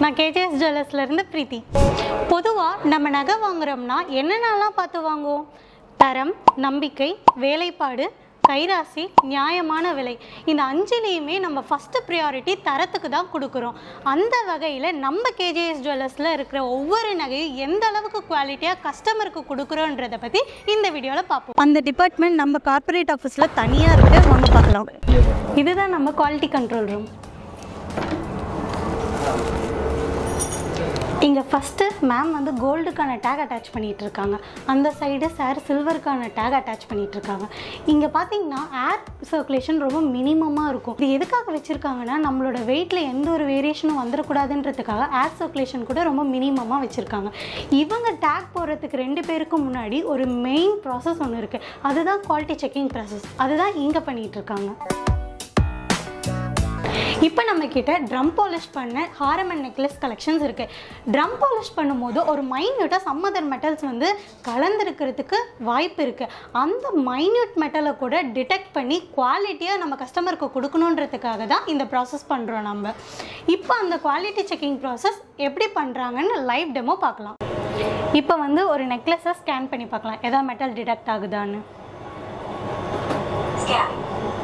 நான் கேஜிஎஸ் ஜுவல்லர்ஸ்லேருந்து பிரீத்தி பொதுவாக நம்ம நகை வாங்குறோம்னா என்னென்னலாம் பார்த்து வாங்குவோம் தரம் நம்பிக்கை வேலைப்பாடு கைராசி நியாயமான விலை இந்த அஞ்சுலேயுமே நம்ம ஃபஸ்ட்டு ப்ரியாரிட்டி தரத்துக்கு தான் கொடுக்குறோம் அந்த வகையில் நம்ம கேஜிஎஸ் ஜுவல்லர்ஸில் இருக்கிற ஒவ்வொரு நகையும் எந்த அளவுக்கு குவாலிட்டியாக கஸ்டமருக்கு கொடுக்குறோன்றதை பற்றி இந்த வீடியோவில் பார்ப்போம் அந்த டிபார்ட்மெண்ட் நம்ம கார்ப்பரேட் ஆஃபீஸில் தனியாக இருக்குது வாங்க பார்க்கலாம் இதுதான் நம்ம குவாலிட்டி கண்ட்ரோல் ரூம் இங்கே ஃபஸ்ட்டு மேம் வந்து கோல்டுக்கான டேக் அட்டாச் பண்ணிகிட்டு இருக்காங்க அந்த சைடு சார் சில்வருக்கான டேக் அட்டாச் பண்ணிகிட்டு இருக்காங்க இங்கே பார்த்தீங்கன்னா ஏர் சர்க்குலேஷன் ரொம்ப மினிமமாக இருக்கும் இது எதுக்காக வச்சுருக்காங்கன்னா நம்மளோட வெயிட்டில் எந்த ஒரு வேரியேஷனும் வந்துடக்கூடாதுன்றதுக்காக ஏர் சர்க்குலேஷன் கூட ரொம்ப மினிமமாக வச்சுருக்காங்க இவங்க டேக் போடுறதுக்கு ரெண்டு பேருக்கும் முன்னாடி ஒரு மெயின் ப்ராசஸ் ஒன்று இருக்குது அதுதான் குவாலிட்டி செக்கிங் ப்ராசஸ் அதுதான் இங்கே பண்ணிகிட்டு இருக்காங்க இப்போ நம்ம கிட்ட ட்ரம் பாலிஷ் பண்ண ஹாரம் அண்ட் நெக்லஸ் கலெக்ஷன்ஸ் இருக்குது ட்ரம் பாலிஷ் பண்ணும்போது ஒரு மைன்யூட்டாக சம்மதர் மெட்டல்ஸ் வந்து கலந்துருக்கிறதுக்கு வாய்ப்பு இருக்குது அந்த மைன்யூட் மெட்டலை கூட டிடெக்ட் பண்ணி குவாலிட்டியாக நம்ம கஸ்டமருக்கு கொடுக்கணுன்றதுக்காக தான் இந்த ப்ராசஸ் பண்ணுறோம் நம்ம இப்போ அந்த குவாலிட்டி செக்கிங் ப்ராசஸ் எப்படி பண்ணுறாங்கன்னு லைவ் டெமோ பார்க்கலாம் இப்போ வந்து ஒரு நெக்லஸை ஸ்கேன் பண்ணி பார்க்கலாம் எதாவது மெட்டல் டிடெக்ட் ஆகுதான்னு Scanning.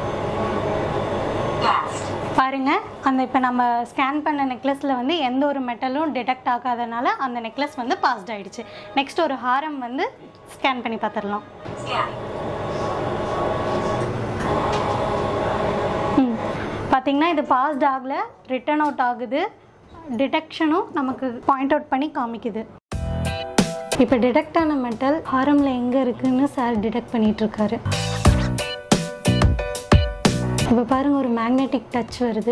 Passed. பாருங்க அந்த இப்போ நம்ம ஸ்கேன் பண்ண நெக்லஸில் வந்து எந்த ஒரு மெட்டலும் டிடெக்ட் ஆகாதனால அந்த நெக்லஸ் வந்து பாஸ்ட் ஆயிடுச்சு நெக்ஸ்ட் ஒரு ஹாரம் வந்து ஸ்கேன் பண்ணி பார்த்துடலாம் Scanning. ம் பார்த்தீங்கன்னா இது பாஸ்ட் ஆகல ரிட்டர்ன் அவுட் ஆகுது டிடெக்ஷனும் நமக்கு பாயிண்ட் அவுட் பண்ணி காமிக்குது இப்போ டிடெக்ட் ஆன மெட்டல் ஹாரமில் எங்கே இருக்குன்னு சார் டிடெக்ட் பண்ணிட்டு இருக்காரு இப்போ பாருங்க ஒரு மேக்னெட்டிக் டச் வருது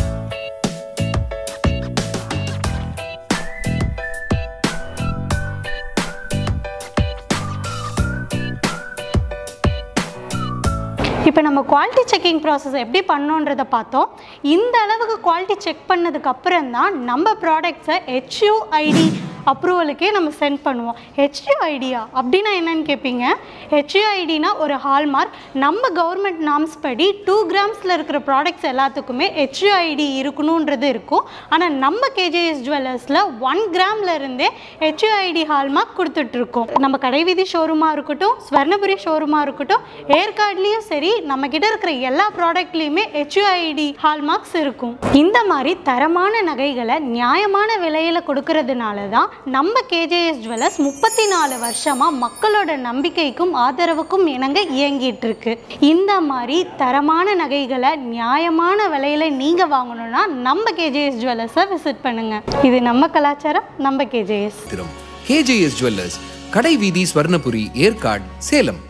இப்போ நம்ம குவாலிட்டி செக்கிங் ப்ராசஸ் எப்படி பண்ணோன்றதை பார்த்தோம் இந்த அளவுக்கு குவாலிட்டி செக் பண்ணதுக்கு அப்புறம் தான் நம்ம ப்ராடக்ட்ஸை ஹெச்யூஐடி அப்ரூவலுக்கே நம்ம சென்ட் பண்ணுவோம் ஹெச்யூஐடியா அப்படின்னா என்னன்னு கேட்பீங்க ஹெச்யூஐடினா ஒரு ஹால்மார்க் நம்ம கவர்மெண்ட் நாம்ஸ் படி டூ கிராம்ஸில் இருக்கிற ப்ராடக்ட்ஸ் எல்லாத்துக்குமே ஹெச்யூஐடி இருக்கணுன்றது இருக்கும் ஆனால் நம்ம கேஜிஎஸ் ஜுவல்லர்ஸில் ஒன் கிராம்ல இருந்தே ஹெச்யூஐடி ஹால்மார்க் கொடுத்துட்ருக்கோம் நம்ம கடைவீதி ஷோரூமாக இருக்கட்டும் ஸ்வர்ணபுரி ஷோரூமாக இருக்கட்டும் ஏற்காட்லேயும் சரி நம்ம கிட்ட இருக்கிற எல்லா ப்ராடக்ட்லேயுமே ஹெச்யூஐடி ஹால்மார்க்ஸ் இருக்கும் இந்த மாதிரி தரமான நகைகளை நியாயமான விலையில் கொடுக்கறதுனால தான் நம்ம கேஜேஎஸ் ஜுவல்லர்ஸ் முப்பத்தி நாலு வருஷமாக மக்களோட நம்பிக்கைக்கும் ஆதரவுக்கும் இணங்க இயங்கிட்டு இருக்கு இந்த மாதிரி தரமான நகைகளை நியாயமான விலையில் நீங்கள் வாங்கணும்னா நம்ம கேஜேஎஸ் ஜுவல்லர்ஸை விசிட் பண்ணுங்க இது நம்ம கலாச்சாரம் நம்ம கேஜேஎஸ் திரம் கேஜேஎஸ் ஜுவல்லர்ஸ் கடை வீதி ஸ்வர்ணபுரி ஏற்காடு சேலம்